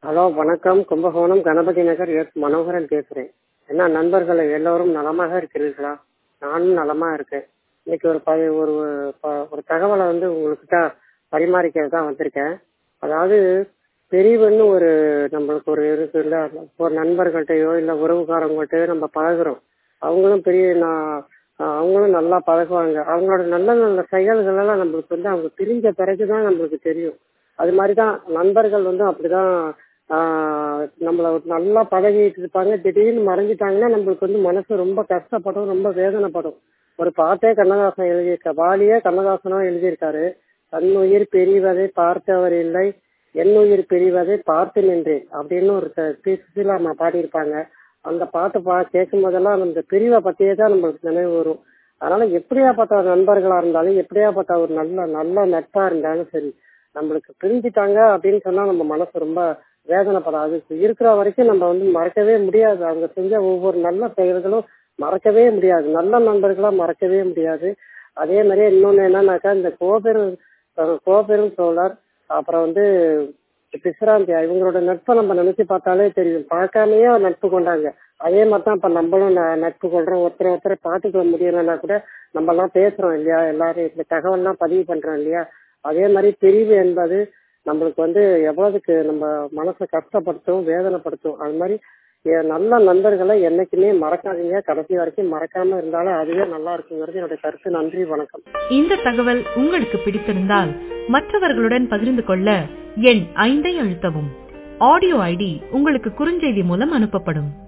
hello வணக்கம் Kumbakonam Ganapathi Nagar S Manoharan பேசுறேன் என்ன நண்பர்களே எல்லோரும் நலமாக இருக்கிறீர்களா நானும் நலமா இருக்கேன் இன்னைக்கு ஒரு ப ஒரு ப- ஒரு தகவலை வந்து உங்கள்கிட்ட பரிமாறிக்கிறது தான் வந்திருக்கேன் அதாவது பிரிவுன்னு ஒரு நம்மளுக்கு ஒரு இருக்குல்ல ஒரு நண்பர்கள்ட்டயோ இல்லை உறவுக்காரங்கள்ட்டயோ நம்ம பழகுறோம் அவங்களும் பெரிய நான் அவங்களும் நல்லா பழகுவாங்க அவங்களோட நல்ல நல்ல செயல்கள் எல்லாம் நம்மளுக்கு வந்து அவங்க பிரிஞ்ச பிறகுதான் நம்மளுக்கு தெரியும் அது மாதிரி தான் நண்பர்கள் வந்து அப்படிதான் ஆஹ் நம்மள ஒரு நல்லா பழகிட்டு இருப்பாங்க திடீர்னு மறைஞ்சிட்டாங்கன்னா நம்மளுக்கு வந்து மனசு ரொம்ப கஷ்டப்படும் ரொம்ப வேதனைப்படும் ஒரு பாட்டே கண்ணதாசன் எழுதியிருக்க வாலியே கண்ணதாசனும் எழுதியிருக்காரு தன்னுயிர் பிரிவதை பார்த்தவர் இல்லை என்னுயிர் பிரிவதை பார்த்து நின்றேன் அப்படின்னு ஒரு த- பி சுசீலாம்மா பாடியிருப்பாங்க அந்த பாட்டு பா கேட்கும் போதெல்லாம் அந்த பிரிவை பத்தியே தான் நம்மளுக்கு நினைவு வரும் அதனால எப்படியாப்பட்ட நண்பர்களா இருந்தாலும் எப்படியாப்பட்ட ஒரு நல்ல நல்ல நட்பா இருந்தாலும் சரி நம்மளுக்கு பிரிஞ்சுட்டாங்க அப்படின்னு சொன்னா நம்ம மனசு ரொம்ப வேதனைப்படாது இருக்கிற வரைக்கும் நம்ம வந்து மறக்கவே முடியாது அவங்க செஞ்ச ஒவ்வொரு நல்ல செயல்களும் மறக்கவே முடியாது நல்ல நண்பர்களா மறக்கவே முடியாது அதே மாதிரியே இன்னொன்னு என்னன்னாக்கா இந்த கோபெரும் அஹ் கோபெரும் சோழர் அப்புறம் வந்து பிசிராந்தியா இவங்களோட நட்பை நம்ம நினைச்சு பார்த்தாலே தெரியும் பார்க்காமயே நட்பு கொண்டாங்க அதே மாதிரி தான் இப்ப நம்மளும் ந- நட்பு கொள்றோம் ஒருத்தர் ஒருத்தரை பார்த்துக்க முடியலன்னா கூட நம்ம எல்லாம் பேசுறோம் இல்லையா எல்லாரும் இந்த தகவல்லாம் பதிவு பண்றோம் இல்லையா அதே மாதிரி பிரிவு என்பது நம்மளுக்கு வந்து எவ்வளவுக்கு நம்ம மனசை கஷ்டப்படுத்தும் வேதனைப்படுத்தும் அது மாதிரி எ- நல்ல நண்பர்களை என்னைக்குமே மறக்காதீங்க கடைசி வரைக்கும் மறக்காம இருந்தாலும் அதுவே நல்லா இருக்குங்கிறது என்னுடைய கருத்து நன்றி வணக்கம் இந்த தகவல் உங்களுக்கு பிடித்திருந்தால் மற்றவர்களுடன் பகிர்ந்து கொள்ள எண் ஐந்தை அழுத்தவும் ஆடியோ ஐடி உங்களுக்கு குறுஞ்செய்தி மூலம் அனுப்பப்படும்